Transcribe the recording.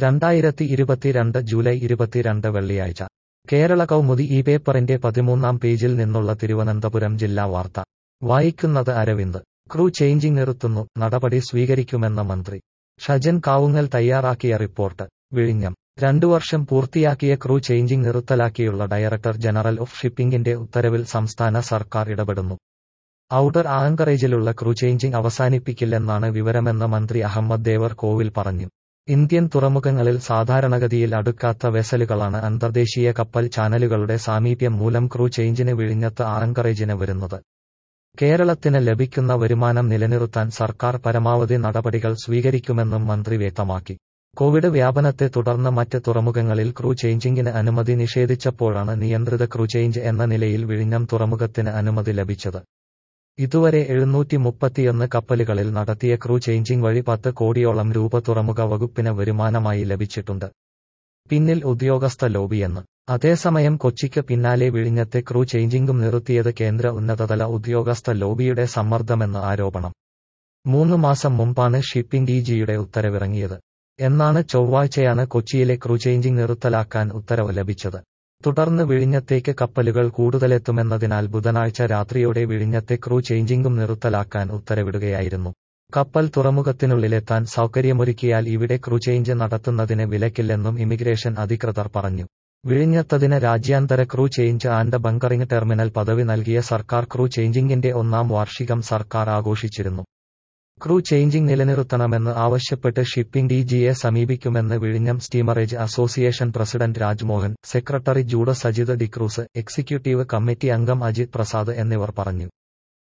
രണ്ടായിരത്തി ഇരുപത്തിരണ്ട് ജൂലൈ ഇരുപത്തിരണ്ട് വെള്ളിയാഴ്ച കേരള കൗമുദി ഈ പേപ്പറിന്റെ പതിമൂന്നാം പേജിൽ നിന്നുള്ള തിരുവനന്തപുരം ജില്ലാ വാർത്ത വായിക്കുന്നത് അരവിന്ദ് ക്രൂ ചേഞ്ചിങ് നിർത്തുന്നു നടപടി സ്വീകരിക്കുമെന്ന മന്ത്രി ഷജൻ കാവുങ്ങൽ തയ്യാറാക്കിയ റിപ്പോർട്ട് വിഴിഞ്ഞം രണ്ടു വർഷം പൂർത്തിയാക്കിയ ക്രൂ ചേഞ്ചിങ് നിർത്തലാക്കിയുള്ള ഡയറക്ടർ ജനറൽ ഓഫ് ഷിപ്പിംഗിന്റെ ഉത്തരവിൽ സംസ്ഥാന സർക്കാർ ഇടപെടുന്നു ഔട്ടർ ആങ്കറേജിലുള്ള ക്രൂ ചേഞ്ചിങ് അവസാനിപ്പിക്കില്ലെന്നാണ് വിവരമെന്ന് മന്ത്രി അഹമ്മദ് ദേവർ കോവിൽ പറഞ്ഞു ഇന്ത്യൻ തുറമുഖങ്ങളിൽ സാധാരണഗതിയിൽ അടുക്കാത്ത വെസലുകളാണ് അന്തർദേശീയ കപ്പൽ ചാനലുകളുടെ സാമീപ്യം മൂലം ക്രൂ ചേഞ്ചിന് വിഴിഞ്ഞത്ത് ആങ്കറേജിന് വരുന്നത് കേരളത്തിന് ലഭിക്കുന്ന വരുമാനം നിലനിർത്താൻ സർക്കാർ പരമാവധി നടപടികൾ സ്വീകരിക്കുമെന്നും മന്ത്രി വ്യക്തമാക്കി കോവിഡ് വ്യാപനത്തെ തുടർന്ന് മറ്റ് തുറമുഖങ്ങളിൽ ക്രൂ ചേഞ്ചിങ്ങിന് അനുമതി നിഷേധിച്ചപ്പോഴാണ് നിയന്ത്രിത ക്രൂ ചേഞ്ച് എന്ന നിലയിൽ വിഴിഞ്ഞം തുറമുഖത്തിന് അനുമതി ലഭിച്ചത് ഇതുവരെ എഴുന്നൂറ്റി മുപ്പത്തിയൊന്ന് കപ്പലുകളിൽ നടത്തിയ ക്രൂ ചേഞ്ചിങ് വഴി പത്ത് കോടിയോളം രൂപ തുറമുഖ വകുപ്പിന് വരുമാനമായി ലഭിച്ചിട്ടുണ്ട് പിന്നിൽ ഉദ്യോഗസ്ഥ ലോബിയെന്ന് അതേസമയം കൊച്ചിക്ക് പിന്നാലെ വിഴിഞ്ഞത്തെ ക്രൂ ചേഞ്ചിങ്ങും നിർത്തിയത് കേന്ദ്ര ഉന്നതതല ഉദ്യോഗസ്ഥ ലോബിയുടെ സമ്മർദ്ദമെന്ന് ആരോപണം മൂന്ന് മാസം മുമ്പാണ് ഷിപ്പിംഗ് ഡിജിയുടെ ഉത്തരവിറങ്ങിയത് എന്നാണ് ചൊവ്വാഴ്ചയാണ് കൊച്ചിയിലെ ക്രൂ ചേഞ്ചിങ് നിർത്തലാക്കാൻ ഉത്തരവ് ലഭിച്ചത് തുടർന്ന് വിഴിഞ്ഞത്തേക്ക് കപ്പലുകൾ കൂടുതലെത്തുമെന്നതിനാൽ ബുധനാഴ്ച രാത്രിയോടെ വിഴിഞ്ഞത്തെ ക്രൂ ചേഞ്ചിങ്ങും നിർത്തലാക്കാൻ ഉത്തരവിടുകയായിരുന്നു കപ്പൽ തുറമുഖത്തിനുള്ളിലെത്താൻ സൗകര്യമൊരുക്കിയാൽ ഇവിടെ ക്രൂ ചേഞ്ച് നടത്തുന്നതിന് വിലക്കില്ലെന്നും ഇമിഗ്രേഷൻ അധികൃതർ പറഞ്ഞു വിഴിഞ്ഞത്തതിന് രാജ്യാന്തര crew change and bunkering terminal പദവി നൽകിയ സർക്കാർ ക്രൂ ചേഞ്ചിങ്ങിന്റെ ഒന്നാം വാർഷികം സർക്കാർ ആഘോഷിച്ചിരുന്നു ക്രൂ ചേഞ്ചിങ് നിലനിർത്തണമെന്ന് ആവശ്യപ്പെട്ട് ഷിപ്പിംഗ് ഡിജിയെ സമീപിക്കുമെന്ന് വിഴിഞ്ഞം സ്റ്റീമറേജ് അസോസിയേഷൻ പ്രസിഡന്റ് രാജ്മോഹൻ സെക്രട്ടറി ജൂഡ സജിത് ഡിക്രൂസ് എക്സിക്യൂട്ടീവ് കമ്മിറ്റി അംഗം അജിത് പ്രസാദ് എന്നിവർ പറഞ്ഞു